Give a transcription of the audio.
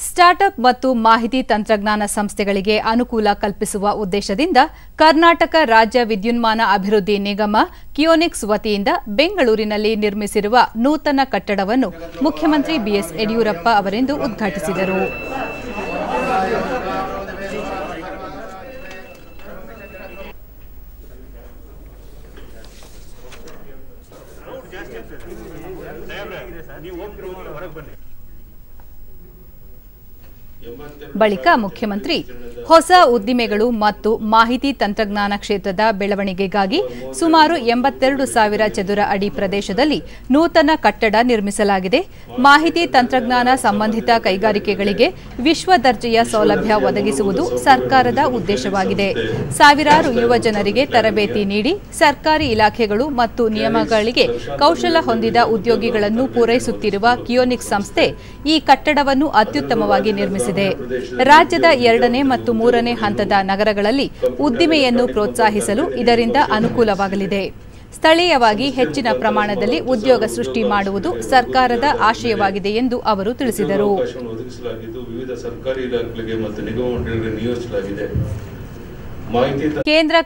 startup ಮತ್ತು ಮಾಹಿತಿ ತಂತ್ರಜ್ಞಾನ ಸಂಸ್ಥೆಗಳಿಗೆ ಅನುಕೂಲ ಕಲ್ಪಿಸುವ ಉದ್ದೇಶದಿಂದ ಕರ್ನಾಟಕ ರಾಜ್ಯ ವಿದ್ಯುನ್ಮಾನ ಅಭಿವೃದ್ಧಿ ನಿಗಮ ಕಿಯೋನಿಕ್ಸ್ ವತಿಯಿಂದ ಬೆಂಗಳೂರಿನಲ್ಲಿ ನಿರ್ಮಿಸಿರುವ ನೂತನ ಕಟ್ಟಡವನ್ನು ಮುಖ್ಯಮಂತ್ರಿ ಬಿಎಸ್ ಯಡಿಯೂರಪ್ಪ ಅವರಿಂದು ಉದ್ಘಾಟಿಸಿದರು ಬಳಿಕ ಮುಖ್ಯಮಂತ್ರಿ ಹೊಸ ಉದ್ದಿಮೆಗಳು ಮತ್ತು ಮಾಹಿತಿ ತಂತ್ರಜ್ಞಾನ ಕ್ಷೇತ್ರದ ಬೆಳವಣಿಗೆಗಾಗಿ ಸುಮಾರು ಎಂಬತ್ತೆರಡು ಸಾವಿರ ಚದುರ ಅಡಿ ಪ್ರದೇಶದಲ್ಲಿ ನೂತನ ಕಟ್ಟಡ ನಿರ್ಮಿಸಲಾಗಿದೆ ಮಾಹಿತಿ ತಂತ್ರಜ್ಞಾನ ಸಂಬಂಧಿತ ಕೈಗಾರಿಕೆಗಳಿಗೆ ವಿಶ್ವ ದರ್ಜೆಯ ಸೌಲಭ್ಯ ಒದಗಿಸುವುದು ಸರ್ಕಾರದ ಉದ್ದೇಶವಾಗಿದೆ ಸಾವಿರಾರು ಯುವ ಜನರಿಗೆ ತರಬೇತಿ ನೀಡಿ ಸರ್ಕಾರಿ ಇಲಾಖೆಗಳು ಮತ್ತು ನಿಯಮಗಳಿಗೆ ಕೌಶಲ ಹೊಂದಿದ ಉದ್ಯೋಗಿಗಳನ್ನು ಪೂರೈಸುತ್ತಿರುವ ಕಿಯೋನಿಕ್ಸ್ ಸಂಸ್ಥೆ ಈ ಕಟ್ಟಡವನ್ನು ಅತ್ಯುತ್ತಮವಾಗಿ ನಿರ್ಮಿಸಿದೆ ರಾಜ್ಯದ ಎರಡನೇ ಮತ್ತು ಮೂರನೇ ಹಂತದ ನಗರಗಳಲ್ಲಿ ಉದ್ದಿಮೆಯನ್ನು ಪ್ರೋತ್ಸಾಹಿಸಲು ಇದರಿಂದ ಅನುಕೂಲವಾಗಲಿದೆ ಸ್ಥಳೀಯವಾಗಿ ಹೆಚ್ಚಿನ ಪ್ರಮಾಣದಲ್ಲಿ ಉದ್ಯೋಗ ಸೃಷ್ಟಿ ಮಾಡುವುದು ಸರ್ಕಾರದ ಆಶಯವಾಗಿದೆ ಎಂದು ಅವರು ತಿಳಿಸಿದರು ಅವಕಾಶವನ್ನು ಒದಗಿಸಲಾಗಿದ್ದು ವಿವಿಧ ಸರ್ಕಾರಿ ಇಲಾಖೆಗಳಿಗೆ ಮತ್ತು ನಿಗಮ ಮಂಡಳಿಗಳಿಗೆ ನಿಯೋಜಿಸಲಾಗಿದೆ ಮಾಹಿತಿ ತ- ಕೇಂದ್ರ